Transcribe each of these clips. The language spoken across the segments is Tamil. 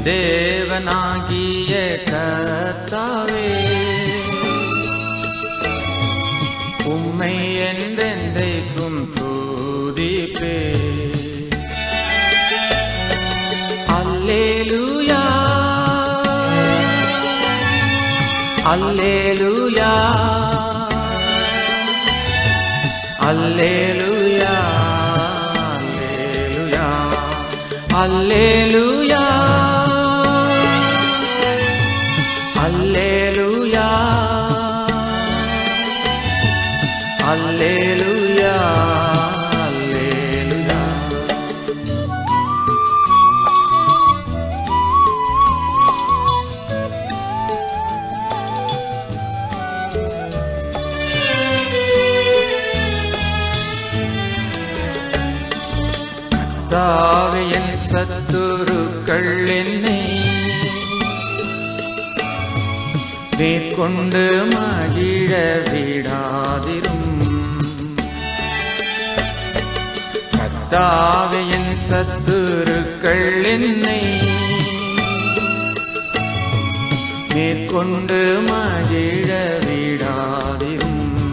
தேவனாகிய கர்த்தாவே உம்மை என்றென்றைக்கும் தூதிப்பே அல்லேலூயா அல்லேலூயா அல்லேலூயா அல்லேலூயா அல்லேலூயா அல்லேலூயா அல்லேலூயா அல்லேலூயா தாவையன் சத்துருக்கள் என்னை மேற்கொண்டு மகிழ விடாதிரும் கத்தாவையன் சத்துருக்கள் என்னை மேற்கொண்டு மகிழ விடாதிரும்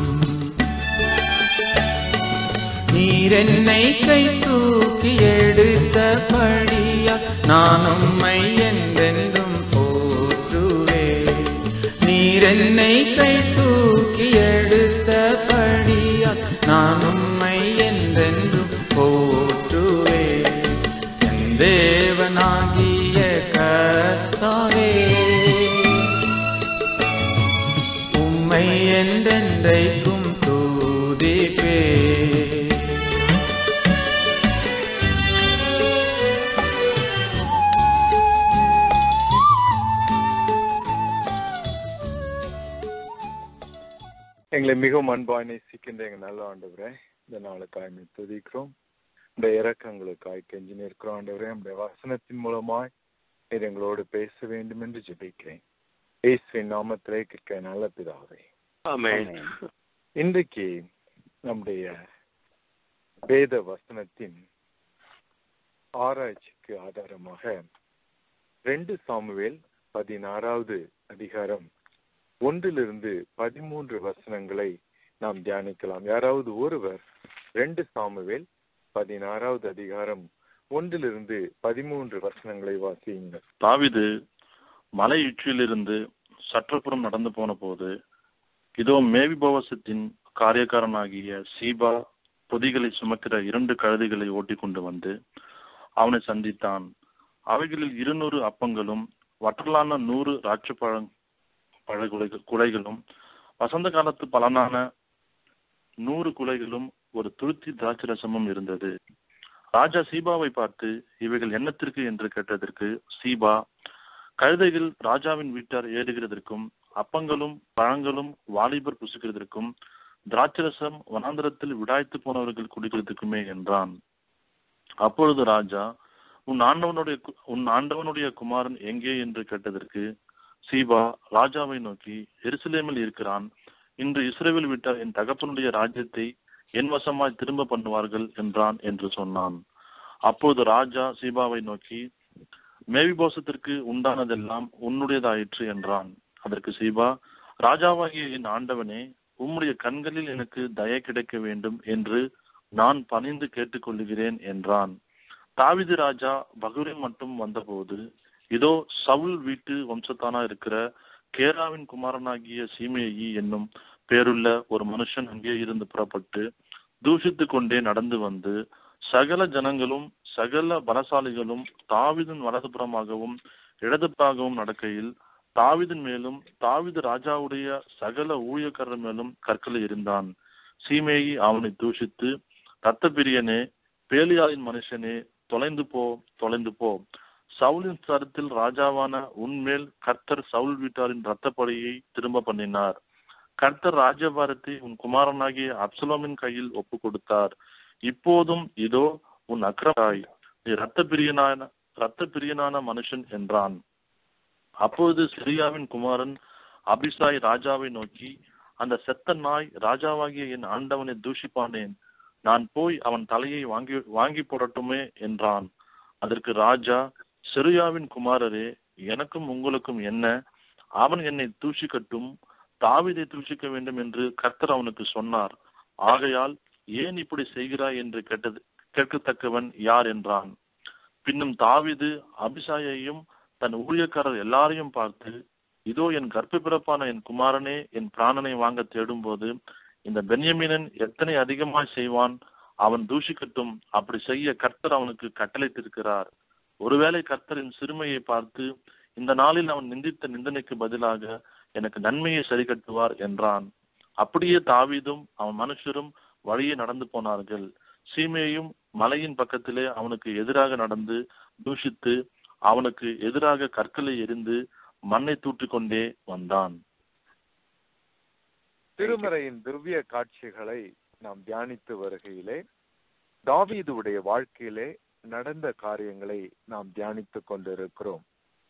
நீர் என்னை கை தூக்கி எடுத்தபடியா நான் உம்மை என்றென்றும் போற்றுவே நீர் என்னை கை தூக்கி எடுத்தபடியா நான் உம்மை என்றென்றும் போற்றுவே என் தேவனாகிய கர்த்தாவே உம்மை என்றென்றைக்கும் தூதிப்பே எங்களை மிகவும் அன்பாய் நேசிக்கின்ற எங்கள் நல்ல ஆண்டவரே இந்த நாளுக்காய் மே துதிக்கிறோம் இந்த இறக்கங்களுக்காய் கெஞ்சி நிற்கிறோம் ஆண்டவரே நம்முடைய வசனத்தின் மூலமாய் நீர் எங்களோடு பேச வேண்டும் என்று ஜெபிக்கிறேன் இயேசுவின் நாமத்திலே கேட்க நல்ல பிதாவே ஆமென் இன்றைக்கு நம்முடைய வேத வசனத்தின் ஆராய்ச்சிக்கு ஆதாரமாக ரெண்டு சாமுவேல் பதினாறாவது அதிகாரம் ஒன்றிலிருந்து பதிமூன்று வசனங்களை நாம் தியானிக்கலாம் யாராவது ஒருவர் ரெண்டு சாமுவேல் பதினாறாவது அதிகாரம் ஒன்றிலிருந்து பதிமூன்று வசனங்களை வாசியுங்கள் தாவிது மலை உச்சியிலிருந்து சற்றுப்புறம் நடந்து போன போது இதோ மேவிபவசத்தின் காரியக்காரனாகிய சீபா பொதிகளை சுமக்கிற இரண்டு கழுதைகளை ஓட்டிக் கொண்டு வந்து அவனை சந்தித்தான் அவைகளில் இருநூறு அப்பங்களும் வற்றலான நூறு ராட்சப்பழ பழகுலைகள் குலைகளும் வசந்த காலத்து பலனான நூறு குலைகளும் ஒரு துருத்தி திராட்சரசமும் இருந்தது ராஜா சீபாவை பார்த்து இவைகள் என்னத்திற்கு என்று கேட்டதற்கு சீபா கழுதைகள் ராஜாவின் வீட்டார் ஏறுகிறதற்கும் அப்பங்களும் பழங்களும் வாலிபர் புசுகிறதற்கும் திராட்சரசம் வனாந்தரத்தில் விடாய்த்து போனவர்கள் குடிக்கிறதுக்குமே என்றான் அப்பொழுது ராஜா உன் ஆண்டவனுடைய கு- உன் ஆண்டவனுடைய குமாரன் எங்கே என்று கேட்டதற்கு சீபா ராஜாவை நோக்கி எருசலேமில் இருக்கிறான் இன்று இஸ்ரேல் விட்டார் என் தகப்பனுடைய ராஜ்யத்தை என் வசமாய் திரும்ப பண்ணுவார்கள் என்றான் என்று சொன்னான் அப்போது ராஜா சீபாவை நோக்கி மேவிபோசத்திற்கு உண்டானதெல்லாம் உன்னுடையதாயிற்று என்றான் அதற்கு சீபா ராஜாவாகிய என் ஆண்டவனே உம்முடைய கண்களில் எனக்கு தயை கிடைக்க வேண்டும் என்று நான் பணிந்து கேட்டுக்கொள்கிறேன் என்றான் தாவிது ராஜா பகுரை மட்டும் வந்தபோது இதோ சவுல் வீட்டு வம்சத்தானா இருக்கிற கேராவின் குமாரனாகிய சீமேயி என்னும் பேருள்ள ஒரு மனுஷன் அங்கே இருந்து புறப்பட்டு தூஷித்து கொண்டே நடந்து வந்து சகல ஜனங்களும் சகல பலசாலிகளும் தாவிதின் வலதுபுறமாகவும் இடதுபுறமாகவும் நடக்கையில் தாவிதின் மேலும் தாவிது ராஜாவுடைய சகல ஊழியக்காரர் மேலும் கற்களை எறிந்தான் சீமேயி அவனை தூஷித்து ரத்த பிரியனே பேலியாளின் மனுஷனே தொலைந்து போ தொலைந்து போ சவுலின் சரத்தில் ராஜாவான உன்மேல் கர்த்தர் சவுல் வீட்டாரின் இரத்தப்படையை திரும்ப பண்ணினார் கர்த்தர் ராஜ்யபாரத்தை உன் குமாரனாகிய அப்சலோமின் கையில் ஒப்பு கொடுத்தார் இப்போதும் இதோ உன் அக்கிரமாய் நீ ரத்த பிரியனான ரத்த பிரியனான மனுஷன் என்றான் அப்பொழுது சிரியாவின் குமாரன் அபிசாய் ராஜாவை நோக்கி அந்த செத்த நாய் ராஜாவாகிய என் ஆண்டவனை தூஷிப்பானேன் நான் போய் அவன் தலையை வாங்கி வாங்கி போடட்டுமே என்றான் அதற்கு ராஜா செருயாவின் குமாரரே எனக்கும் உங்களுக்கும் என்ன அவன் என்னை தூஷிக்கட்டும் தாவீதை தூஷிக்க வேண்டும் என்று கர்த்தர் அவனுக்கு சொன்னார் ஆகையால் ஏன் இப்படி செய்கிறாய் என்று கேட்டது கேட்கத்தக்கவன் யார் என்றான் பின்னும் தாவீது அபிசாயையும் தன் ஊழியக்காரர் எல்லாரையும் பார்த்து இதோ என் கர்ப்ப பிறப்பான என் குமாரனே என் பிராணனை வாங்க தேடும்போது இந்த பென்யமீனன் எத்தனை அதிகமாய் செய்வான் அவன் தூஷிக்கட்டும் அப்படி செய்ய கர்த்தர் அவனுக்கு கட்டளைத்திருக்கிறார் ஒருவேளை கர்த்தரின் சிறுமையை பார்த்து இந்த நாளில் அவன் நிந்தித்த நிந்தனைக்கு பதிலாக எனக்கு நன்மையை சரி கட்டுவார் என்றான் அப்படியே தாவீதும் அவன் மனுஷரும் வழியே நடந்து போனார்கள் சீமையும் மலையின் பக்கத்திலே அவனுக்கு எதிராக நடந்து தூஷித்து அவனுக்கு எதிராக கற்களை எரிந்து மண்ணை தூற்றிக் கொண்டே வந்தான் திருமறையின் திவ்ய காட்சிகளை நாம் தியானித்து வருகையிலே தாவீதுடைய வாழ்க்கையிலே நடந்த காரியங்களை நாம் தியானித்துக் கொண்டிருக்கிறோம்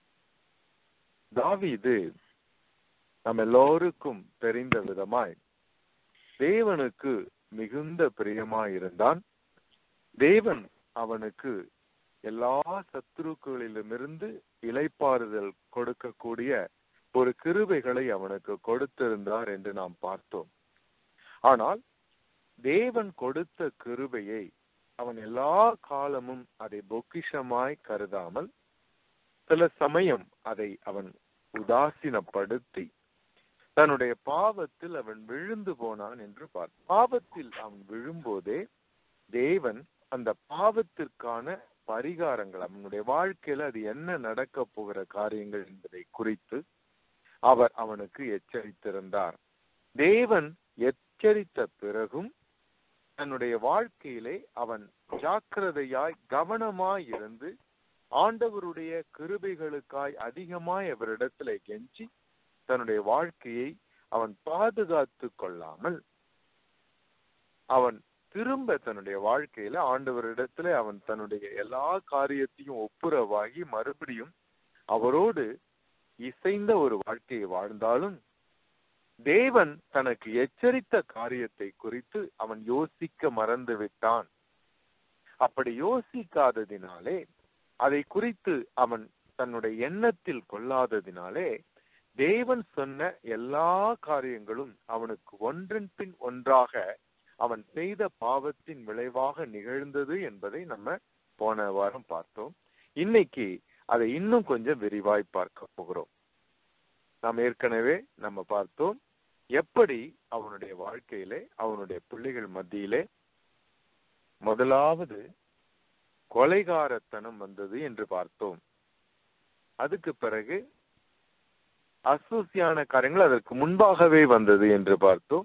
தாவீது நம் எல்லோருக்கும் தெரிந்த விதமாய் தேவனுக்கு மிகுந்த பிரியமாயிருந்தான் தேவன் அவனுக்கு எல்லா சத்துருக்களிலுமிருந்து இலைப்பாறுதல் கொடுக்கக்கூடிய ஒரு கிருபைகளை அவனுக்கு கொடுத்திருந்தார் என்று நாம் பார்த்தோம் ஆனால் தேவன் கொடுத்த கிருபையை அவன் எல்லா காலமும் அதை பொக்கிஷமாய் கருதாமல் சில சமயம் அதை அவன் உதாசீனப்படுத்தி தன்னுடைய பாவத்தில் அவன் விழுந்து போனான் என்று பார்த்த பாவத்தில் அவன் விழும்போதே தேவன் அந்த பாவத்திற்கான பரிகாரங்கள் அவனுடைய வாழ்க்கையில அது என்ன நடக்க போகிற காரியங்கள் என்பதை குறித்து அவர் அவனுக்கு எச்சரித்திருந்தார் தேவன் எச்சரித்த பிறகும் தன்னுடைய வாழ்க்கையிலே அவன் ஜாக்கிரதையாய் கவனமாய் இருந்து ஆண்டவருடைய கிருபைகளுக்காய் அதிகமாய் அவரிடத்துல கெஞ்சி தன்னுடைய வாழ்க்கையை அவன் பாதுகாத்து கொள்ளாமல் அவன் திரும்ப தன்னுடைய வாழ்க்கையில ஆண்டவரிடத்துல அவன் தன்னுடைய எல்லா காரியத்தையும் ஒப்புரவாகி மறுபடியும் அவரோடு இசைந்த ஒரு வாழ்க்கையை வாழ்ந்தாலும் தேவன் தனக்கு எச்சரித்த காரியத்தை குறித்து அவன் யோசிக்க மறந்து விட்டான் அப்படி யோசிக்காததினாலே அதை குறித்து அவன் தன்னுடைய எண்ணத்தில் கொள்ளாததினாலே தேவன் சொன்ன எல்லா காரியங்களும் அவனுக்கு ஒன்றன் பின் ஒன்றாக அவன் செய்த பாவத்தின் விளைவாக நிகழ்ந்தது என்பதை நம்ம போன வாரம் பார்த்தோம் இன்னைக்கு அதை இன்னும் கொஞ்சம் விரிவாய் பார்க்க போகிறோம் நாம் ஏற்கனவே நம்ம பார்த்தோம் எப்படி அவனுடைய வாழ்க்கையிலே அவனுடைய பிள்ளைகள் மத்தியிலே முதலாவது கொலைகாரத்தனம் வந்தது என்று பார்த்தோம் அதுக்கு பிறகு அசூசியான காரியங்கள் அதற்கு முன்பாகவே வந்தது என்று பார்த்தோம்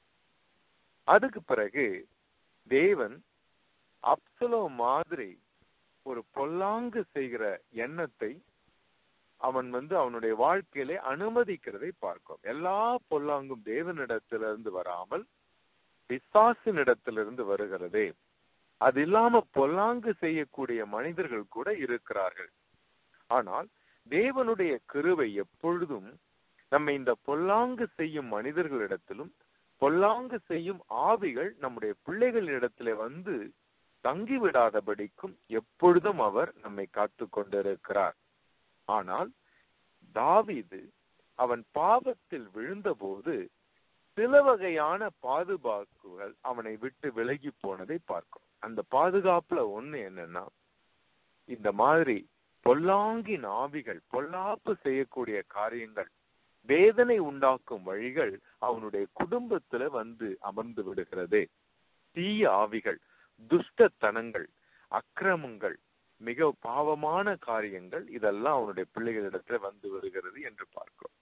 அதுக்கு பிறகு தேவன் அப்சலோ மாதிரி ஒரு பொல்லாங்கு செய்கிற எண்ணத்தை அவன் வந்து அவனுடைய வாழ்க்கையிலே அனுமதிக்கிறதை பார்க்கும் எல்லா பொல்லாங்கும் தேவனிடத்திலிருந்து வராமல் பிசாசினிடத்திலிருந்து வருகிறதே அது இல்லாம பொல்லாங்கு செய்யக்கூடிய மனிதர்கள் கூட இருக்கிறார்கள் ஆனால் தேவனுடைய கிருவை எப்பொழுதும் நம்ம இந்த பொல்லாங்கு செய்யும் மனிதர்களிடத்திலும் பொல்லாங்கு செய்யும் ஆவிகள் நம்முடைய பிள்ளைகளிடத்திலே வந்து தங்கிவிடாதபடிக்கும் எப்பொழுதும் அவர் நம்மை காத்து கொண்டிருக்கிறார் ஆனால் தாவீது அவன் பாவத்தில் விழுந்தபோது சில வகையான பாதுகாப்புகள் அவனை விட்டு விலகி போனதை பார்க்கும் அந்த பாதுகாப்புல ஒண்ணு என்னன்னா இந்த மாதிரி பொல்லாங்கின் ஆவிகள் பொல்லாப்பு செய்யக்கூடிய காரியங்கள் வேதனை உண்டாக்கும் வழிகள் அவனுடைய குடும்பத்துல வந்து அமர்ந்து விடுகிறது தீய ஆவிகள் துஷ்டத்தனங்கள் அக்கிரமங்கள் மிக பாவமான காரியங்கள் இதெல்லாம் அவனுடைய பிள்ளைகளிடத்துல வந்து வருகிறது என்று பார்க்கிறோம்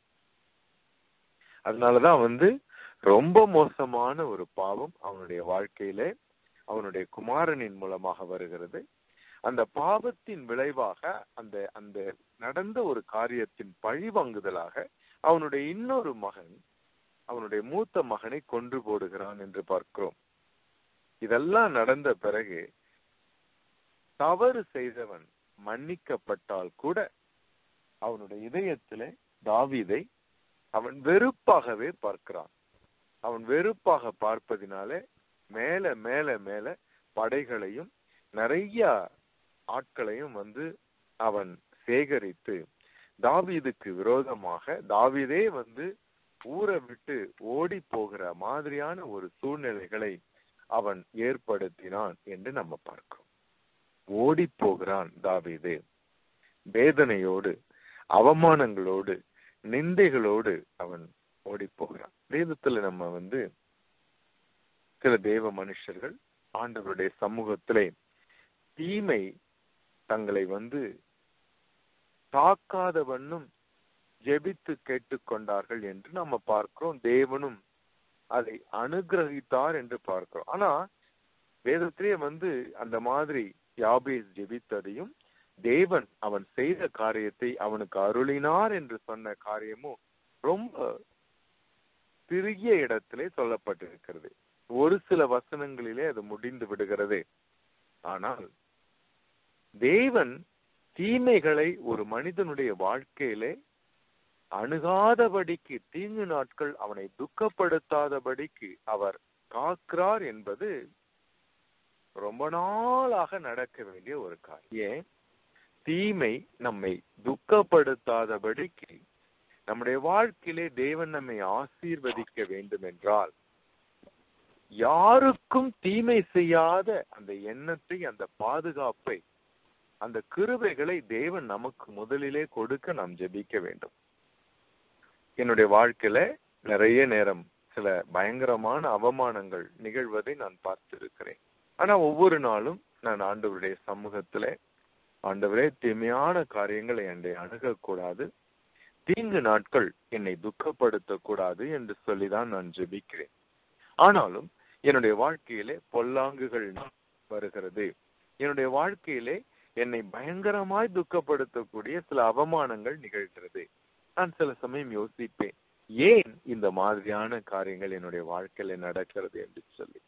அதனாலதான் வந்து ரொம்ப மோசமான ஒரு பாவம் அவனுடைய வாழ்க்கையிலே அவனுடைய குமாரனின் மூலமாக வருகிறது அந்த பாவத்தின் விளைவாக அந்த அந்த நடந்த ஒரு காரியத்தின் பழிவாங்குதலாக அவனுடைய இன்னொரு மகன் அவனுடைய மூத்த மகனை கொன்று போடுகிறான் என்று பார்க்கிறோம் இதெல்லாம் நடந்த பிறகு தவறு செய்தவன் மன்னிக்கப்பட்டால் கூட அவனுடைய இதயத்திலே தாவீதை அவன் வெறுப்பாகவே பார்க்கிறான் அவன் வெறுப்பாக பார்ப்பதினாலே மேல மேல மேல படைகளையும் நிறைய ஆட்களையும் வந்து அவன் சேகரித்து தாவீதுக்கு விரோதமாக தாவீதே வந்து ஊரை விட்டு ஓடி போகிற மாதிரியான ஒரு சூழ்நிலைகளை அவன் ஏற்படுத்தினான் என்று நம்ம பார்க்கிறோம் ஓடி போகிறான் தாவீது வேதனையோடு அவமானங்களோடு நிந்தைகளோடு அவன் ஓடி போகிறான் வேதத்துல நம்ம வந்து சில தேவ மனுஷர்கள் ஆண்டவருடைய சமூகத்திலே தீமை தங்களை வந்து தாக்காதவண்ணும் ஜெபித்து கேட்டுக்கொண்டார்கள் என்று நம்ம பார்க்கிறோம் தேவனும் அதை அனுகிரகித்தார் என்று பார்க்கிறோம் ஆனா வேதத்திலே வந்து அந்த மாதிரி யாபேஸ் ஜெபித்ததையும் தேவன் அவன் செய்த காரியத்தை அவனுக்கு அருளினார் என்று சொன்ன காரியமும் ரொம்ப சிறிய இடத்திலே சொல்லப்பட்டிருக்கிறது ஒரு சில வசனங்களிலே அது முடிந்து விடுகிறது ஆனால் தேவன் தீமைகளை ஒரு மனிதனுடைய வாழ்க்கையிலே அணுகாதபடிக்கு தீங்கு நாட்கள் அவனை துக்கப்படுத்தாதபடிக்கு அவர் காக்கிறார் என்பது ரொம்ப நாளாக நடக்க வேண்டிய ஒரு காரியம் ஏன் தீமை நம்மை துக்கப்படுத்தாதபடிக்கு நம்முடைய வாழ்க்கையிலே தேவன் நம்மை ஆசீர்வதிக்க வேண்டும் என்றால் யாருக்கும் தீமை செய்யாத அந்த எண்ணத்தை அந்த பாதுகாப்பை அந்த கிருபைகளை தேவன் நமக்கு முதலிலே கொடுக்க நாம் ஜெபிக்க வேண்டும் என்னுடைய வாழ்க்கையில நிறைய நேரம் சில பயங்கரமான அவமானங்கள் நிகழ்வதை நான் பார்த்திருக்கிறேன் ஆனா ஒவ்வொரு நாளும் நான் ஆண்டவருடைய சமூகத்துல ஆண்டவரே தீமையான காரியங்களை என்னை அணுகக்கூடாது தீங்கு நாட்கள் என்னை துக்கப்படுத்தக்கூடாது என்று சொல்லிதான் நான் ஜெபிக்கிறேன் ஆனாலும் என்னுடைய வாழ்க்கையிலே பொல்லாங்குகள் வருகிறது என்னுடைய வாழ்க்கையிலே என்னை பயங்கரமாய் துக்கப்படுத்தக்கூடிய சில அவமானங்கள் நிகழ்கிறது நான் சில சமயம் யோசிப்பேன் ஏன் இந்த மாதிரியான காரியங்கள் என்னுடைய வாழ்க்கையில நடக்கிறது என்று சொல்லி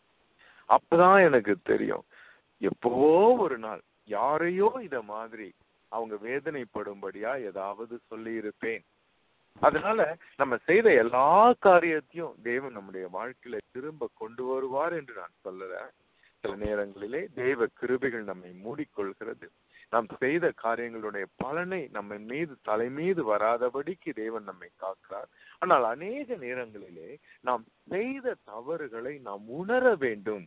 அப்பதான் எனக்கு தெரியும் எப்பவோ ஒரு நாள் யாரையோ இத மாதிரி அவங்க வேதனைப்படும்படியா ஏதாவது சொல்லி இருப்பேன் அதனால நம்ம செய்த எல்லா காரியத்தையும் தேவன் நம்முடைய வாழ்க்கையில திரும்ப கொண்டு வருவார் என்று நான் சொல்லல சில நேரங்களிலே தெய்வ கிருபைகள் நம்மை மூடிக்கொள்கிறது நாம் செய்த காரியங்களுடைய பலனை நம்ம மீது தலை மீது வராதபடிக்கு தேவன் நம்மை காக்கிறார் ஆனால் அநேக நேரங்களிலே நாம் செய்த தவறுகளை நாம் உணர வேண்டும்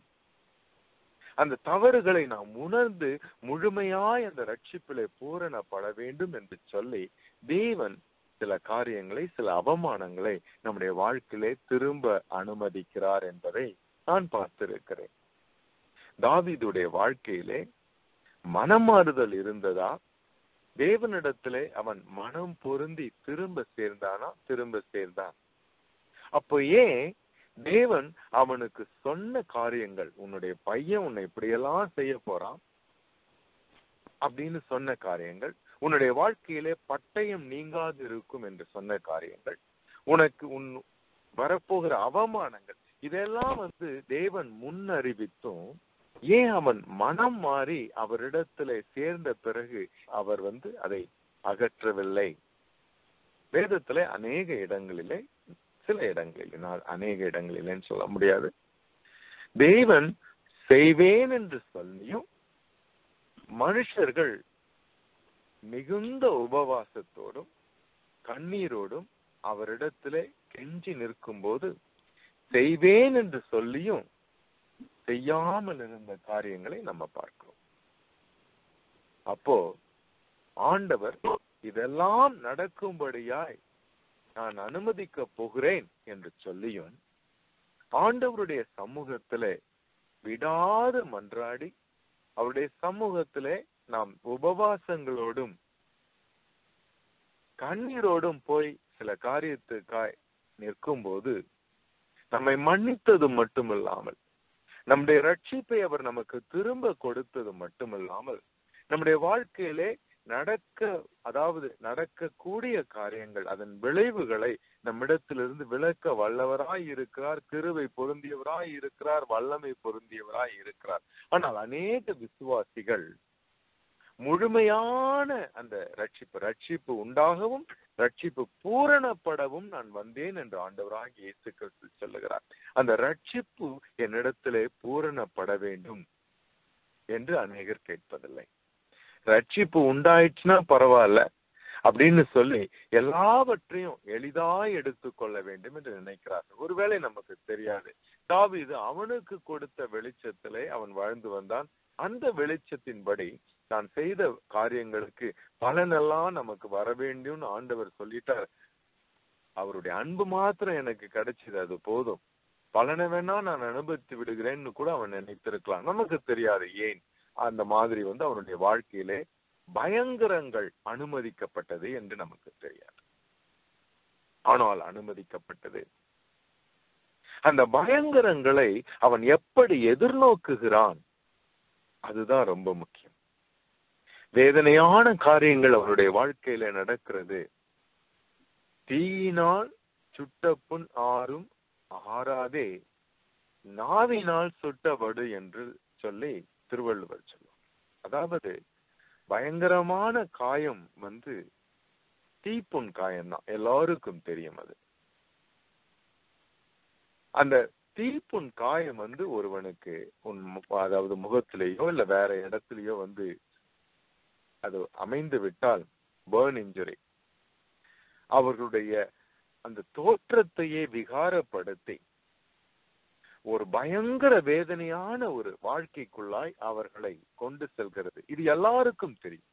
அந்த தவறுகளை நாம் உணர்ந்து முழுமையாய் அந்த ரட்சிப்பிலே பூரணப்பட வேண்டும் என்று சொல்லி தேவன் சில காரியங்களை சில அவமானங்களை நம்முடைய வாழ்க்கையிலே திரும்ப அனுமதிக்கிறார் என்பதை நான் பார்த்திருக்கிறேன் தாவீதுடைய வாழ்க்கையிலே மனமாறுதல் இருந்ததா தேவனிடத்திலே அவன் மனம் பொருந்தி திரும்ப சேர்ந்தானா திரும்ப சேர்ந்தான் அப்போ ஏன் தேவன் அவனுக்கு சொன்ன காரியங்கள் உன்னுடைய பையன் உன்னை இப்படியெல்லாம் செய்ய போறான் அப்படின்னு சொன்ன காரியங்கள் உன்னுடைய வாழ்க்கையிலே பட்டயம் நீங்காது இருக்கும் என்று சொன்ன காரியங்கள் உனக்கு உன் வரப்போகிற அவமானங்கள் இதெல்லாம் வந்து தேவன் முன்னறிவித்தும் ஏன் அவன் மனம் மாறி அவரிடத்துல சேர்ந்த பிறகு அவர் வந்து அதை அகற்றவில்லை வேதத்துல அநேக இடங்களிலே சில இடங்களில் நான் அநேக இடங்களிலேன்னு சொல்ல முடியாது தேவன் செய்வேன் என்று சொல்லியும் மனுஷர்கள் மிகுந்த உபவாசத்தோடும் கண்ணீரோடும் அவரிடத்திலே கெஞ்சி நிற்கும் போது செய்வேன் என்று சொல்லியும் செய்யாமல் இருந்த காரியங்களை நம்ம பார்க்கிறோம் அப்போ ஆண்டவர் இதெல்லாம் நடக்கும்படியாய் நான் அனுமதிக்க போகிறேன் என்று சொல்லியும் ஆண்டவருடைய சமூகத்திலே விடாது மன்றாடி அவருடைய சமூகத்திலே நாம் உபவாசங்களோடும் கண்ணீரோடும் போய் சில காரியத்துக்காய் நிற்கும் போது நம்மை மன்னித்தது மட்டுமில்லாமல் நம்முடைய ரட்சிப்பை அவர் நமக்கு திரும்ப கொடுத்தது மட்டுமில்லாமல் நம்முடைய வாழ்க்கையிலே நடக்க அதாவது நடக்கக்கூடிய காரியங்கள் அதன் விளைவுகளை நம்மிடத்திலிருந்து விளக்க வல்லவராய் இருக்கிறார் கிருவை பொருந்தியவராய் இருக்கிறார் வல்லமை பொருந்தியவராய் இருக்கிறார் ஆனால் அநேக விசுவாசிகள் முழுமையான அந்த ரட்சிப்பு ரட்சிப்பு உண்டாகவும் ரட்சிப்பு பூரணப்படவும் நான் வந்தேன் என்று ஆண்டவராக இயேசு கிறிஸ்து சொல்லுகிறார் அந்த ரட்சிப்பு என்னிடத்திலே பூரணப்பட வேண்டும் என்று அநேகர் கேட்பதில்லை ரட்சிப்பு உண்டாயிடுச்சுன்னா பரவாயில்ல அப்படின்னு சொல்லி எல்லாவற்றையும் எளிதாய் எடுத்துக்கொள்ள வேண்டும் என்று நினைக்கிறார்கள் ஒருவேளை நமக்கு தெரியாது தாவீது அவனுக்கு கொடுத்த வெளிச்சத்திலே அவன் வாழ்ந்து வந்தான் அந்த வெளிச்சத்தின்படி நான் செய்த காரியங்களுக்கு பலனெல்லாம் நமக்கு வர வேண்டும்னு ஆண்டவர் சொல்லிட்டார் அவருடைய அன்பு மாத்திரம் எனக்கு கிடைச்சது அது போதும் பலனை வேணா நான் அனுபவித்து விடுகிறேன்னு கூட அவன் நினைத்திருக்கலாம் நமக்கு தெரியாது ஏன் அந்த மாதிரி வந்து அவனுடைய வாழ்க்கையிலே பயங்கரங்கள் அனுமதிக்கப்பட்டது என்று நமக்கு தெரியாது ஆனால் அனுமதிக்கப்பட்டது அந்த பயங்கரங்களை அவன் எப்படி எதிர்நோக்குகிறான் அதுதான் ரொம்ப முக்கியம் வேதனையான காரியங்கள் அவனுடைய வாழ்க்கையில நடக்கிறது தீயினால் சுட்டப்புண் ஆறும் ஆறாதே நாவினால் சுட்டபடு என்று சொல்லி திருவள்ளுவர் சொல்லுவார் அதாவது பயங்கரமான காயம் வந்து தீப்புண் காயம் தான் எல்லாருக்கும் தெரியும் அது அந்த தீப்புண் காயம் வந்து ஒருவனுக்கு உன் மு- அதாவது முகத்திலேயோ இல்ல வேற இடத்துலயோ வந்து அது அமைந்து விட்டால் பேர்ன் இன்ஜுரி அவர்களுடைய அந்த தோற்றத்தையே விகாரப்படுத்தி ஒரு பயங்கர வேதனையான ஒரு வாழ்க்கைக்குள்ளாய் அவர்களை கொண்டு செல்கிறது இது எல்லாருக்கும் தெரியும்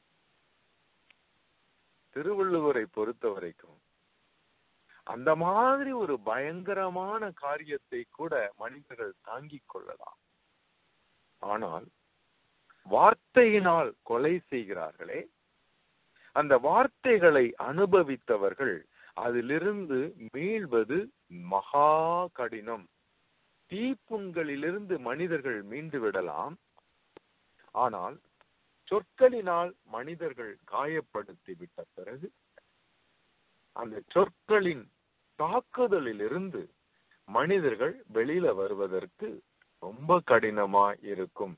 திருவள்ளுவரை பொறுத்த வரைக்கும் அந்த மாதிரி ஒரு பயங்கரமான காரியத்தை கூட மனிதர்கள் தாங்கிக் கொள்ளலாம் ஆனால் வார்த்தையினால் கொலை செய்கிறார்களே அந்த வார்த்தைகளை அனுபவித்தவர்கள் அதிலிருந்து மீள்வது மகா கடினம் தீப்புண்களிலிருந்து மனிதர்கள் மீண்டு விடலாம் ஆனால் சொற்களினால் மனிதர்கள் காயப்படுத்தி விட்ட பிறகு அந்த சொற்களின் தாக்குதலிலிருந்து மனிதர்கள் வெளியில வருவதற்கு ரொம்ப கடினமா இருக்கும்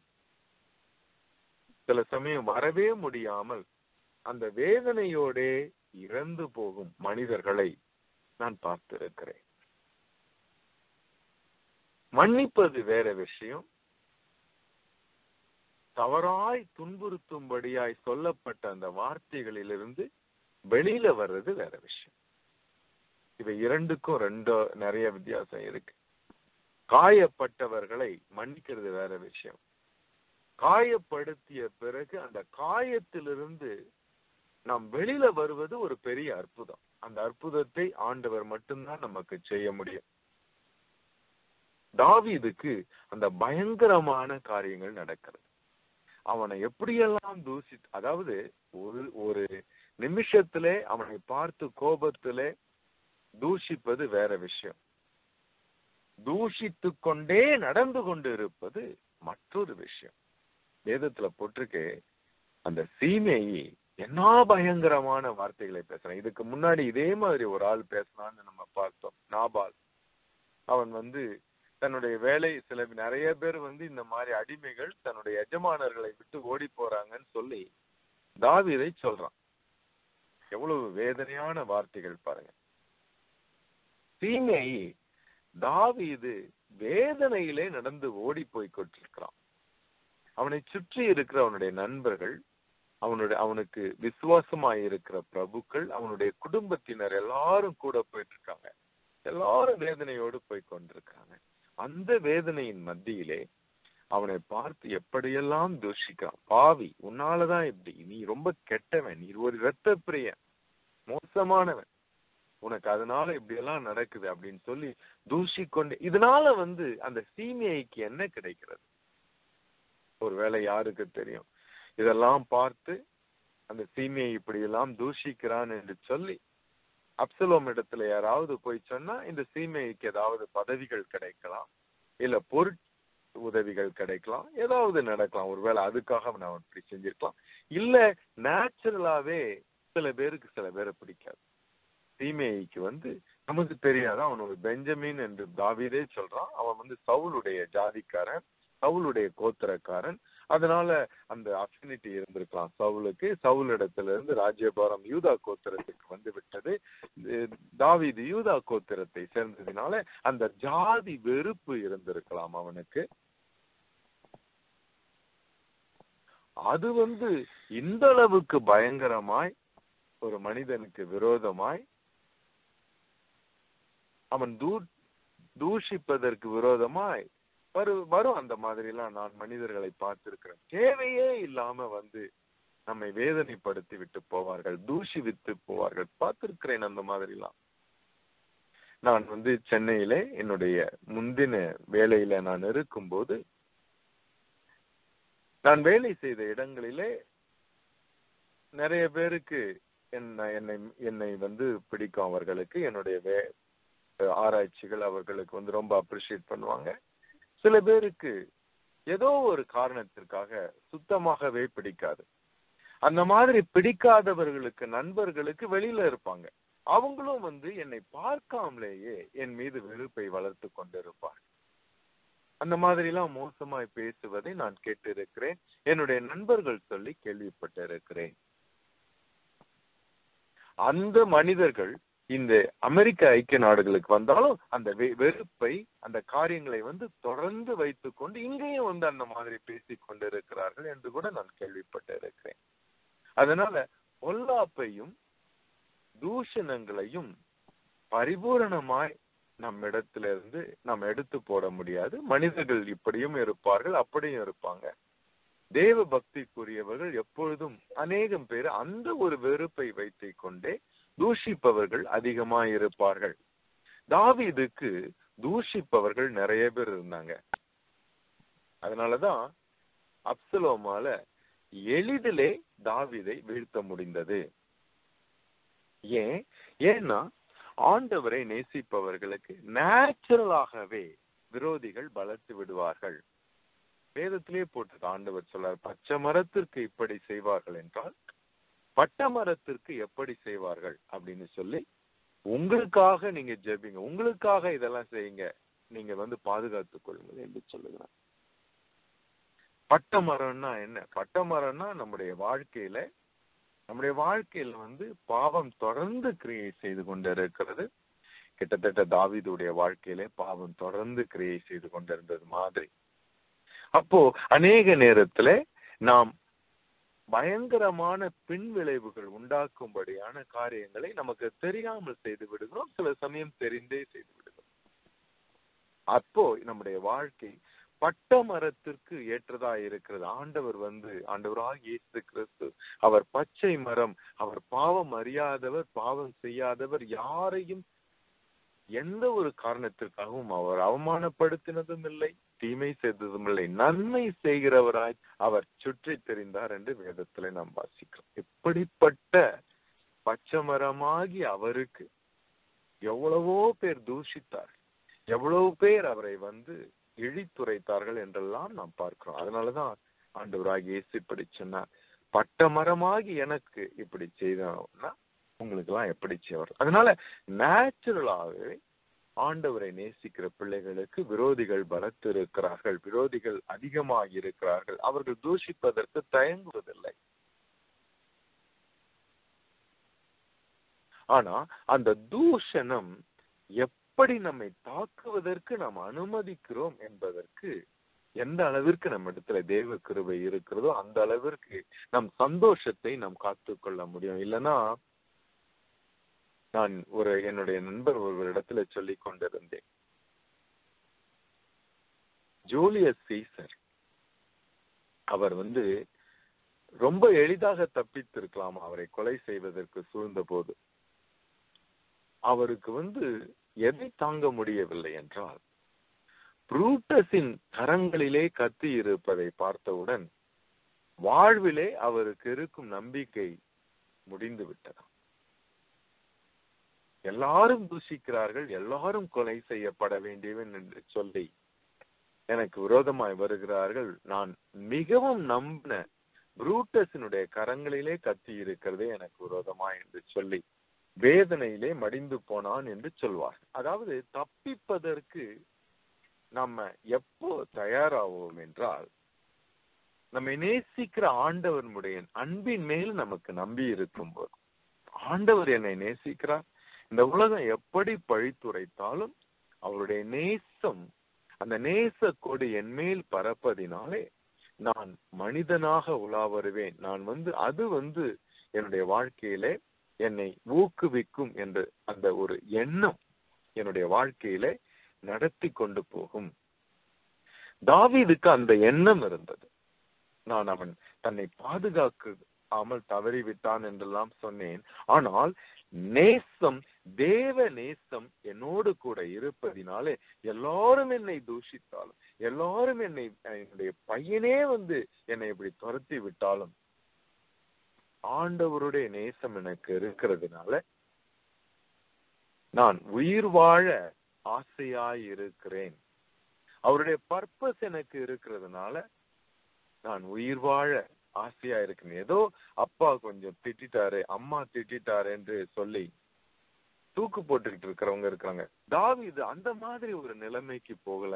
சில சமயம் வரவே முடியாமல் அந்த வேதனையோடே இறந்து போகும் மனிதர்களை நான் பார்த்திருக்கிறேன் மன்னிப்பது வேற விஷயம் தவறாய் துன்புறுத்தும்படியாய் சொல்லப்பட்ட அந்த வார்த்தைகளிலிருந்து வெளியில வர்றது வேற விஷயம் இவை இரண்டுக்கும் ரெண்டு நிறைய வித்தியாசம் இருக்கு காயப்பட்டவர்களை மன்னிக்கிறது வேற விஷயம் காயப்படுத்திய பிறகு அந்த காயத்திலிருந்து நாம் வெளியில வருவது ஒரு பெரிய அற்புதம் அந்த அற்புதத்தை ஆண்டவர் மட்டும்தான் நமக்கு செய்ய முடியும் தாவீதுக்கு அந்த பயங்கரமான காரியங்கள் நடக்கிறது அவனை எப்படியெல்லாம் தூசி அதாவது ஒரு ஒரு நிமிஷத்திலே அவனை பார்த்து கோபத்திலே தூஷிப்பது வேற விஷயம் தூஷித்து கொண்டே நடந்து கொண்டு இருப்பது மற்றொரு விஷயம் வேதத்துல போட்டிருக்கு அந்த சீமையை என்ன பயங்கரமான வார்த்தைகளை பேசுறான் இதுக்கு முன்னாடி இதே மாதிரி ஒரு ஆள் பேசினான்னு நம்ம பார்த்தோம் நாபால் அவன் வந்து தன்னுடைய வேலை சில நிறைய பேர் வந்து இந்த மாதிரி அடிமைகள் தன்னுடைய எஜமானர்களை விட்டு ஓடி போறாங்கன்னு சொல்லி தாவீதை சொல்றான் எவ்வளவு வேதனையான வார்த்தைகள் பாருங்க தீமை தாவீது வேதனையிலே நடந்து ஓடி போய் கொண்டிருக்கிறான் அவனை சுற்றி இருக்கிற அவனுடைய நண்பர்கள் அவனுடைய அவனுக்கு விசுவாசமாய் இருக்கிற பிரபுக்கள் அவனுடைய குடும்பத்தினர் எல்லாரும் கூட போயிட்டு இருக்காங்க எல்லாரும் வேதனையோடு போய் கொண்டிருக்காங்க அந்த வேதனையின் மத்தியிலே அவனை பார்த்து எப்படியெல்லாம் தூஷிக்கிறான் பாவி உன்னாலதான் இப்படி நீ ரொம்ப கெட்டவன் நீ ஒரு இரத்த பிரியன் மோசமானவன் உனக்கு அதனால இப்படி எல்லாம் நடக்குது அப்படின்னு சொல்லி தூஷிக்கொண்டு இதனால வந்து அந்த சீமைக்கு என்ன கிடைக்கிறது ஒருவேளை யாருக்கு தெரியும் இதெல்லாம் பார்த்து அந்த சீமையை இப்படி எல்லாம் தூஷிக்கிறான் என்று சொல்லி அப்சலோம் இடத்துல யாராவது போய் சொன்னா இந்த சீமைக்கு ஏதாவது பதவிகள் கிடைக்கலாம் இல்ல பொருட் உதவிகள் கிடைக்கலாம் ஏதாவது நடக்கலாம் ஒருவேளை அதுக்காக அவன் அவன் இப்படி செஞ்சிருக்கலாம் இல்ல நேச்சுரலாவே சில பேருக்கு சில பேரை பிடிக்காது சீமைக்கு வந்து நமக்கு தெரியாது அவன் ஒரு பெஞ்சமின் என்று தாவீதே சொல்றான் அவன் வந்து சவுளுடைய ஜாதிக்காரன் சவுளுடைய கோத்திரக்காரன் அதனால அந்த அஃபினிட்டி இருந்திருக்கலாம் சவுலுக்கு சவுல் இடத்துல இருந்து ராஜ்யபாரம் யூதா கோத்திரத்துக்கு வந்து விட்டது இது தாவீது யூதா கோத்திரத்தை சேர்ந்ததினால அந்த ஜாதி வெறுப்பு இருந்திருக்கலாம் அவனுக்கு அது வந்து இந்த அளவுக்கு பயங்கரமாய் ஒரு மனிதனுக்கு விரோதமாய் அவன் தூ தூஷிப்பதற்கு விரோதமாய் வரும் வரும் அந்த மாதிரி எல்லாம் நான் மனிதர்களை பார்த்திருக்கிறேன் தேவையே இல்லாம வந்து நம்மை வேதனைப்படுத்தி விட்டு போவார்கள் தூஷி வித்து போவார்கள் பார்த்திருக்கிறேன் அந்த மாதிரி எல்லாம் நான் வந்து சென்னையில என்னுடைய முந்தின வேலையில நான் இருக்கும்போது நான் வேலை செய்த இடங்களிலே நிறைய பேருக்கு என்ன என்னை என்னை வந்து பிடிக்கும் அவர்களுக்கு என்னுடைய வே ஆராய்ச்சிகள் அவர்களுக்கு வந்து ரொம்ப அப்ரிஷியேட் பண்ணுவாங்க சில பேருக்கு ஏதோ ஒரு காரணத்திற்காக சுத்தமாகவே பிடிக்காது அந்த மாதிரி பிடிக்காதவர்களுக்கு நண்பர்களுக்கு வெளியில இருப்பாங்க அவங்களும் வந்து என்னை பார்க்காமலேயே என் மீது வெறுப்பை வளர்த்து கொண்டிருப்பார் அந்த மாதிரி எல்லாம் மோசமாய் பேசுவதை நான் கேட்டிருக்கிறேன் என்னுடைய நண்பர்கள் சொல்லி கேள்விப்பட்டிருக்கிறேன் அந்த மனிதர்கள் இந்த அமெரிக்க ஐக்கிய நாடுகளுக்கு வந்தாலும் அந்த வெறுப்பை அந்த காரியங்களை வந்து தொடர்ந்து வைத்துக் கொண்டு இங்கேயும் வந்து அந்த மாதிரி பேசிக் கொண்டிருக்கிறார்கள் என்று கூட நான் கேள்விப்பட்டிருக்கிறேன் அதனால பொல்லாப்பையும் தூஷணங்களையும் பரிபூரணமாய் நம்மிடத்திலிருந்து நாம் எடுத்து போட முடியாது மனிதர்கள் இப்படியும் இருப்பார்கள் அப்படியும் இருப்பாங்க தேவ பக்திக்குரியவர்கள் எப்பொழுதும் அநேகம் பேர் அந்த ஒரு வெறுப்பை வைத்துக் கொண்டே தூஷிப்பவர்கள் அதிகமாய் இருப்பார்கள் தாவீதுக்கு தூஷிப்பவர்கள் நிறைய பேர் இருந்தாங்க அதனாலதான் அப்சலோமால எளிதிலே தாவீதை வீழ்த்த முடிந்தது ஏன் ஏன்னா ஆண்டவரை நேசிப்பவர்களுக்கு நேச்சுரலாகவே விரோதிகள் பலத்து விடுவார்கள் வேதத்திலே போட்டு ஆண்டவர் சொல்றார் பச்சை மரத்திற்கு இப்படி செய்வார்கள் என்றால் பட்ட மரத்திற்கு எப்படி செய்வார்கள் அப்படின்னு சொல்லி உங்களுக்காக நீங்க ஜெபிங்க உங்களுக்காக இதெல்லாம் செய்யுங்க நீங்க வந்து பாதுகாத்துக் கொள்ளுங்கள் என்று சொல்லுகிறார் பட்ட மரம்னா என்ன பட்ட மரம்னா நம்முடைய வாழ்க்கையில நம்முடைய வாழ்க்கையில வந்து பாவம் தொடர்ந்து கிரியை செய்து கொண்டிருக்கிறது கிட்டத்தட்ட தாவிதுடைய வாழ்க்கையிலே பாவம் தொடர்ந்து கிரியை செய்து கொண்டிருந்தது மாதிரி அப்போ அநேக நேரத்துல நாம் பயங்கரமான பின் விளைவுகள் உண்டாக்கும்படியான காரியங்களை நமக்கு தெரியாமல் செய்து விடுகிறோம் சில சமயம் தெரிந்தே செய்து விடுகிறோம் அப்போ நம்முடைய வாழ்க்கை பட்ட மரத்திற்கு ஏற்றதா இருக்கிறது ஆண்டவர் வந்து ஆண்டவராக இயேசு கிறிஸ்து அவர் பச்சை மரம் அவர் பாவம் அறியாதவர் பாவம் செய்யாதவர் யாரையும் எந்த ஒரு காரணத்திற்காகவும் அவர் அவமானப்படுத்தினதும் இல்லை தீமை செய்ததும் இல்லை நன்மை செய்கிறவராய் அவர் சுற்றி தெரிந்தார் என்று வேதத்துல நாம் வாசிக்கிறோம் இப்படிப்பட்ட பச்சமரமாகி அவருக்கு எவ்வளவோ பேர் தூஷித்தார் எவ்வளவு பேர் அவரை வந்து இழித்துரைத்தார்கள் என்றெல்லாம் நாம் பார்க்கிறோம் அதனாலதான் ஆண்டவராக இயேசு இப்படி சொன்னார் பட்ட மரமாகி எனக்கு இப்படி செய்தோம்னா உங்களுக்கு எல்லாம் எப்படி செய்வார் அதனால நேச்சுரலாகவே ஆண்டவரை நேசிக்கிற பிள்ளைகளுக்கு விரோதிகள் பலத்து இருக்கிறார்கள் விரோதிகள் அதிகமாக இருக்கிறார்கள் அவர்கள் தூஷிப்பதற்கு தயங்குவதில்லை ஆனா அந்த தூஷணம் எப்படி நம்மை தாக்குவதற்கு நாம் அனுமதிக்கிறோம் என்பதற்கு எந்த அளவிற்கு நம்ம இடத்துல தேவ கிருபை இருக்கிறதோ அந்த அளவிற்கு நம் சந்தோஷத்தை நாம் காத்துக்கொள்ள முடியும் இல்லைன்னா நான் ஒரு என்னுடைய நண்பர் ஒரு இடத்துல சொல்லி கொண்டிருந்தேன் ஜூலியஸ் சீசர் அவர் வந்து ரொம்ப எளிதாக தப்பித்திருக்கலாம் அவரை கொலை செய்வதற்கு சூழ்ந்த போது அவருக்கு வந்து எதை தாங்க முடியவில்லை என்றால் புரூட்டஸின் கரங்களிலே கத்தி இருப்பதை பார்த்தவுடன் வாழ்விலே அவருக்கு இருக்கும் நம்பிக்கை முடிந்து விட்டதாம் எல்லாரும் தூஷிக்கிறார்கள் எல்லாரும் கொலை செய்யப்பட வேண்டியவன் என்று சொல்லி எனக்கு விரோதமாய் வருகிறார்கள் நான் மிகவும் நம்பின புரூட்டஸினுடைய கரங்களிலே கத்தி இருக்கிறதே எனக்கு விரோதமாய் என்று சொல்லி வேதனையிலே மடிந்து போனான் என்று சொல்வார் அதாவது தப்பிப்பதற்கு நம்ம எப்போ தயாராவோம் என்றால் நம்மை நேசிக்கிற ஆண்டவனுடைய அன்பின் மேல் நமக்கு நம்பி இருக்கும் போது ஆண்டவர் என்னை நேசிக்கிறார் இந்த உலகம் எப்படி பழித்துரைத்தாலும் அவருடைய நேசம் அந்த நேச கொடி என் மேல் பரப்பதினாலே நான் மனிதனாக உலா வருவேன் நான் வந்து அது வந்து என்னுடைய வாழ்க்கையிலே என்னை ஊக்குவிக்கும் என்ற அந்த ஒரு எண்ணம் என்னுடைய வாழ்க்கையிலே நடத்தி கொண்டு போகும் தாவீதுக்கு அந்த எண்ணம் இருந்தது நான் அவன் தன்னை பாதுகாக்காமல் தவறிவிட்டான் என்றெல்லாம் சொன்னேன் ஆனால் நேசம் தேவ நேசம் என்னோடு கூட இருப்பதினாலே எல்லாரும் என்னை தூஷித்தாலும் எல்லாரும் என்னை என்னுடைய பையனே வந்து என்னை இப்படி துரத்தி விட்டாலும் ஆண்டவருடைய நேசம் எனக்கு இருக்கிறதுனால நான் உயிர் வாழ ஆசையாய் இருக்கிறேன் அவருடைய பர்பஸ் எனக்கு இருக்கிறதுனால நான் உயிர் வாழ ஆசையா இருக்கிறேன் ஏதோ அப்பா கொஞ்சம் திட்டிட்டாரு அம்மா திட்டிட்டாரு என்று சொல்லி தூக்கு போட்டுக்கிட்டு இருக்கிறவங்க இருக்காங்க தாவீது அந்த மாதிரி ஒரு நிலைமைக்கு போகல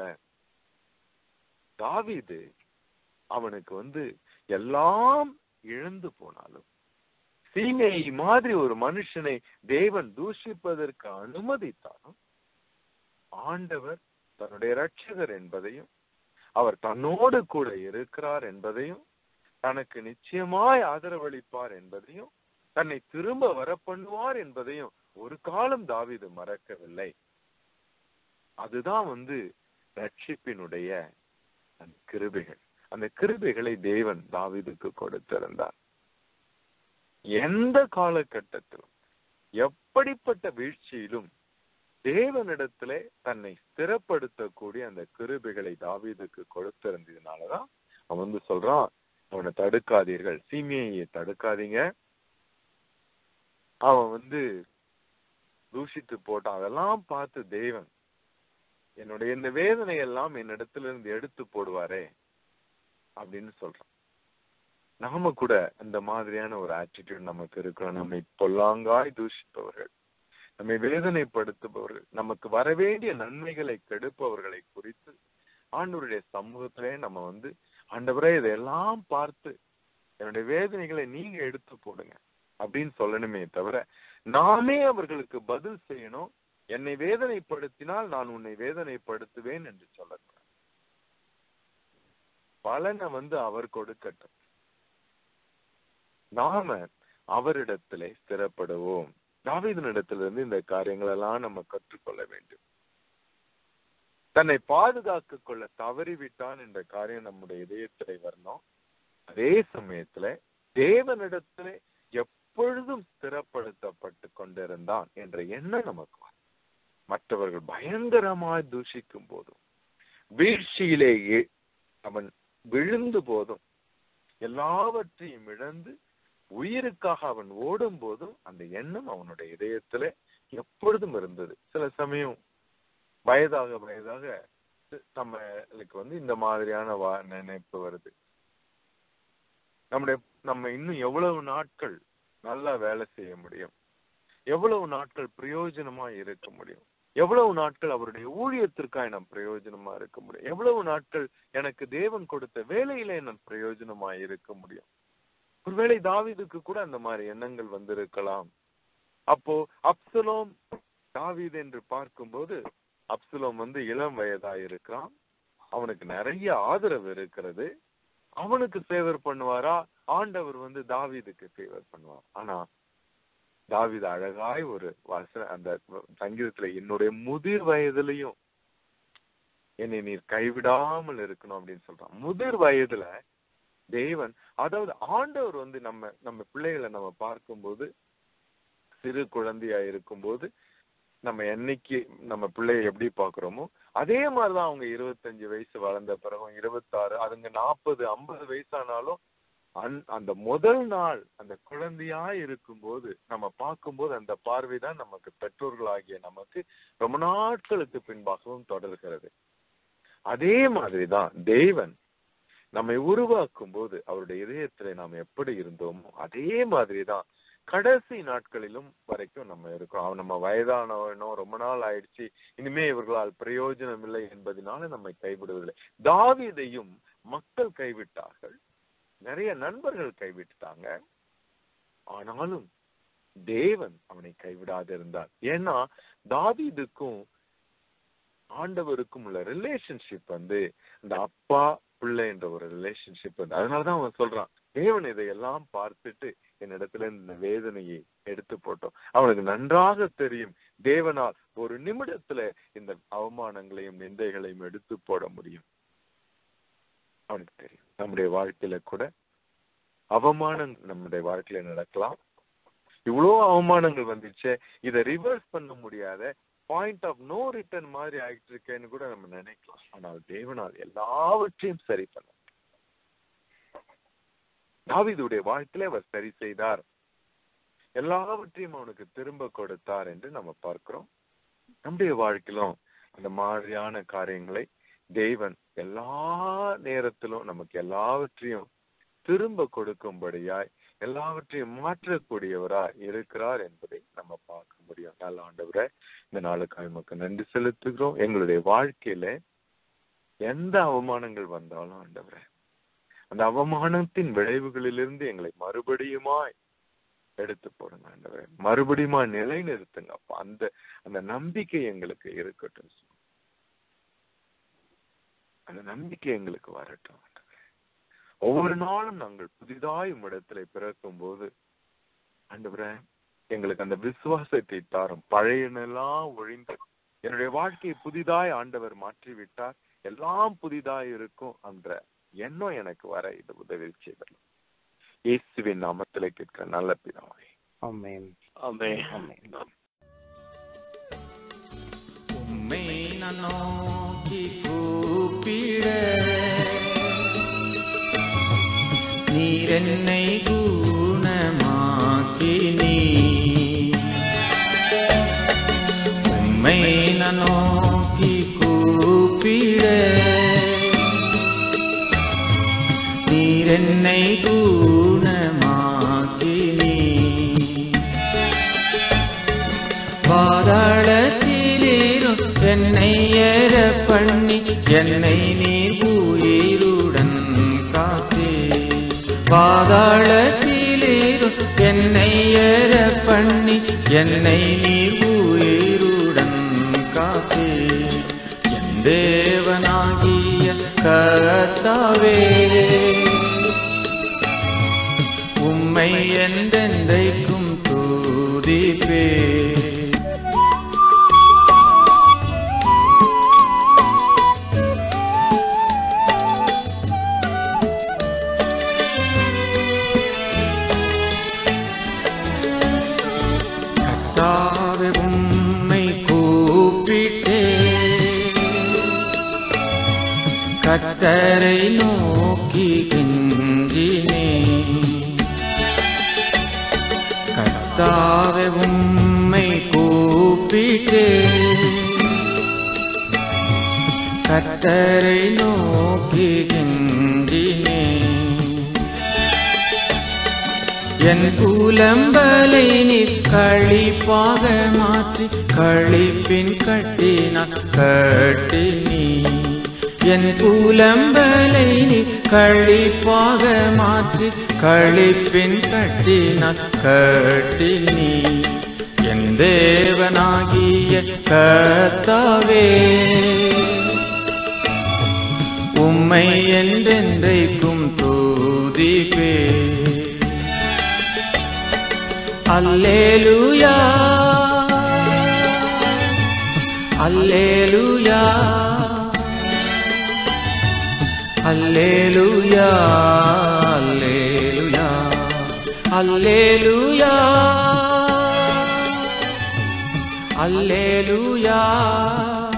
தாவீது அவனுக்கு வந்து எல்லாம் இழந்து போனாலும் சீமை மாதிரி ஒரு மனுஷனை தேவன் தூஷிப்பதற்கு அனுமதித்தாலும் ஆண்டவர் தன்னுடைய ரட்சகர் என்பதையும் அவர் தன்னோடு கூட இருக்கிறார் என்பதையும் தனக்கு நிச்சயமாய் ஆதரவளிப்பார் என்பதையும் தன்னை திரும்ப வர பண்ணுவார் என்பதையும் ஒரு காலம் தாவீது மறக்கவில்லை அதுதான் வந்து ரட்சிப்பினுடைய அந்த கிருபைகள் அந்த கிருபைகளை தேவன் தாவீதுக்கு கொடுத்திருந்தார் எந்த காலகட்டத்திலும் எப்படிப்பட்ட வீழ்ச்சியிலும் தேவனிடத்திலே தன்னை ஸ்திரப்படுத்தக்கூடிய அந்த கிருபைகளை தாவீதுக்கு கொடுத்திருந்ததுனாலதான் அவன் வந்து சொல்றான் அவனை தடுக்காதீர்கள் சீமையை தடுக்காதீங்க அவன் வந்து தூஷித்து போட்டான் அதெல்லாம் பார்த்து தேவன் என்னுடைய இந்த வேதனை எல்லாம் என்னிடத்துல இருந்து எடுத்து போடுவாரே அப்படின்னு சொல்றான் நாம கூட அந்த மாதிரியான ஒரு ஆட்டிடியூட் நமக்கு இருக்கிறோம் நம்மை பொல்லாங்காய் தூஷிப்பவர்கள் நம்மை வேதனைப்படுத்துபவர்கள் நமக்கு வரவேண்டிய நன்மைகளை கெடுப்பவர்களை குறித்து ஆண்டவருடைய சமூகத்திலே நம்ம வந்து ஆண்டவரே இதையெல்லாம் பார்த்து என்னுடைய வேதனைகளை நீங்க எடுத்து போடுங்க அப்படின்னு சொல்லணுமே தவிர நாமே அவர்களுக்கு பதில் செய்யணும் என்னை வேதனைப்படுத்தினால் நான் உன்னை வேதனைப்படுத்துவேன் என்று சொல்லக்கூடாது பலனை வந்து அவர் கொடுக்கட்டும் நாம அவரிடத்திலே ஸ்திரப்படுவோம் தாவீதனிடத்திலிருந்து இந்த காரியங்கள் எல்லாம் நம்ம கற்றுக்கொள்ள வேண்டும் தன்னை பாதுகாக்க கொள்ள தவறிவிட்டான் என்ற காரியம் நம்முடைய இதயத்திலே வரணும் அதே சமயத்துல தேவனிடத்திலே எப்பொழுதும் ஸ்திரப்படுத்தப்பட்டு கொண்டிருந்தான் என்ற எண்ணம் நமக்கு வரும். மற்றவர்கள் பயங்கரமாய் தூஷிக்கும் போதும் வீழ்ச்சியிலேயே அவன் விழுந்து போதும் எல்லாவற்றையும் இழந்து உயிருக்காக அவன் ஓடும் போதும் அந்த எண்ணம் அவனுடைய இதயத்துல எப்பொழுதும் இருந்தது சில சமயம் வயதாக வயதாக நம்மளுக்கு வந்து இந்த மாதிரியான வா- நினைப்பு வருது நம்முடைய நம்ம இன்னும் எவ்வளவு நாட்கள் நல்லா வேலை செய்ய முடியும் எவ்வளவு நாட்கள் பிரயோஜனமா இருக்க முடியும் எவ்வளவு நாட்கள் அவருடைய ஊழியத்திற்காக நான் பிரயோஜனமா இருக்க முடியும் எவ்வளவு நாட்கள் எனக்கு தேவன் கொடுத்த வேலையிலே நான் பிரயோஜனமா இருக்க முடியும் ஒருவேளை தாவீதுக்கு கூட அந்த மாதிரி எண்ணங்கள் வந்திருக்கலாம் அப்போ அப்சலோம் தாவீது என்று பார்க்கும்போது அப்சலோம் வந்து இளம் வயதா இருக்கிறான் அவனுக்கு நிறைய ஆதரவு இருக்கிறது அவனுக்கு ஃபேவர் பண்ணுவாரா ஆண்டவர் வந்து தாவீதுக்கு ஃபேவர் பண்ணுவார் ஆனா தாவீது அழகாய் ஒரு வசன அந்த சங்கீதத்துல என்னுடைய முதிர் வயதிலையும் என்னை நீர் கைவிடாமல் இருக்கணும் அப்படின்னு சொல்றான் முதிர் வயதுல தேவன் அதாவது ஆண்டவர் வந்து நம்ம நம்ம பிள்ளைகளை நம்ம பார்க்கும்போது சிறு குழந்தையா இருக்கும்போது நம்ம என்னைக்கு நம்ம பிள்ளைய எப்படி பாக்குறோமோ அதே மாதிரிதான் அவங்க இருபத்தஞ்சு வயசு வளர்ந்த பிறகும் இருபத்தாறு அதுங்க நாற்பது ஐம்பது வயசானாலும் அந் அந்த முதல் நாள் அந்த குழந்தையா இருக்கும்போது நம்ம பார்க்கும்போது அந்த பார்வை தான் நமக்கு பெற்றோர்களாகிய நமக்கு ரொம்ப நாட்களுக்கு பின்பாகவும் தொடர்கிறது அதே மாதிரிதான் தேவன் நம்மை உருவாக்கும் போது அவருடைய இதயத்துல நாம் எப்படி இருந்தோமோ அதே மாதிரிதான் கடைசி நாட்களிலும் வரைக்கும் நம்ம இருக்கோம் அவன் நம்ம வயதானவனோ ரொம்ப நாள் ஆயிடுச்சு இனிமே இவர்களால் பிரயோஜனம் இல்லை என்பதனால நம்மை கைவிடுவதில்லை தாவீதையும் மக்கள் கைவிட்டார்கள் நிறைய நண்பர்கள் கைவிட்டுட்டாங்க ஆனாலும் தேவன் அவனை கைவிடாது இருந்தார் ஏன்னா தாவீதுக்கும் ஆண்டவருக்கும் உள்ள ரிலேஷன்ஷிப் வந்து இந்த அப்பா பிள்ளை என்ற ஒரு ரிலேஷன்ஷிப் அதனாலதான் அவன் சொல்றான் தேவன் இதையெல்லாம் பார்த்துட்டு என்னிடத்துல இந்த வேதனையை எடுத்து போட்டோம் அவனுக்கு நன்றாக தெரியும் தேவனால் ஒரு நிமிடத்துல இந்த அவமானங்களையும் நிந்தைகளையும் எடுத்து போட முடியும் அவனுக்கு தெரியும் நம்முடைய வாழ்க்கையில கூட அவமானம் நம்முடைய வாழ்க்கையில நடக்கலாம் இவ்வளோ அவமானங்கள் வந்துச்சே இதை ரிவர்ஸ் பண்ண முடியாத பாயிண்ட் ஆஃப் நோ ரிட்டர்ன் மாதிரி ஆயிட்டு இருக்கேன்னு கூட நம்ம நினைக்கலாம் ஆனால் தேவனால் எல்லாவற்றையும் சரி பண்ண தாவீதுடைய வாழ்க்கையில அவர் சரி செய்தார் எல்லாவற்றையும் அவனுக்கு திரும்ப கொடுத்தார் என்று நம்ம பார்க்கிறோம் நம்முடைய வாழ்க்கையிலும் அந்த மாதிரியான காரியங்களை தேவன் எல்லா நேரத்திலும் நமக்கு எல்லாவற்றையும் திரும்ப கொடுக்கும்படியாய் எல்லாவற்றையும் மாற்றக்கூடியவராய் இருக்கிறார் என்பதை நம்ம பார்க்க முடியும் நல்ல ஆண்டவரை இந்த நாளுக்காக நமக்கு நன்றி செலுத்துகிறோம் எங்களுடைய வாழ்க்கையில எந்த அவமானங்கள் வந்தாலும் ஆண்டவரே அந்த அவமானத்தின் விளைவுகளிலிருந்து எங்களை மறுபடியுமாய் எடுத்து போடுங்க ஆண்டவரே மறுபடியுமா நிலைநிறுத்துங்க அப்பா அந்த அந்த நம்பிக்கை எங்களுக்கு இருக்கட்டும் அந்த நம்பிக்கை எங்களுக்கு வரட்டும் ஆண்டவரே. ஒவ்வொரு நாளும் நாங்கள் புதிதாய் உம்மிடத்திலே பிறக்கும் போது ஆண்டவரே எங்களுக்கு அந்த விசுவாசத்தை தாரும் பழையனெல்லாம் ஒழிந்து என்னுடைய வாழ்க்கையை புதிதாய் ஆண்டவர் மாற்றி விட்டார் எல்லாம் புதிதாய் இருக்கும் என்ற எண்ணம் எனக்கு வர இது உதவி செய்தல் இயேசுவின் நாமத்திலே கேட்கிற நல்ல பிதாவே ஆமென் ஆமென். ஆமென் உம்மை நான் நோக்கி கூப்பிட நீர் என்னை குணமாக்கி நீ உம்மை நான் நோக்கி கூப்பிட நீர் என்னை குணமாக்கி நீ பாதாளத்திலேறும் என்னை ஏற பண்ணி என்னை நீர் உயிருடன் காத்தே பாதாளத்திலேறும் என்னை ஏற பண்ணி என்னை நீர் உயிருடன் காத்தே என் தேவனாகிய கர்த்தாவே உம்மை என்றென்றைக்கும் தூதிப்பே கர்த்தாவே உம்மை கூப்பிட்டே கர்த்தரை நோக்கி கெஞ்சினே கர்த்தாவே உம்மை கூப்பிட்டே கர்த்தரை நோக்கி கெஞ்சினே என் புலம்பலை நீர் கழிப்பாக மாற்றி கழிப்பின் கட்டினான் கட்டி நீ என் புலம்பலை நீர் கழிப்பாக மாற்றி கழிப்பின் கட்டினான் கட்டி நீ என் தேவனாகிய கர்த்தாவே உம்மை என்றென்றைக்கும் தூதிப்பே அல்லேலூயா அல்லேலூயா அல்லேலூயா அல்லேலூயா அல்லேலூயா அல்லேலூயா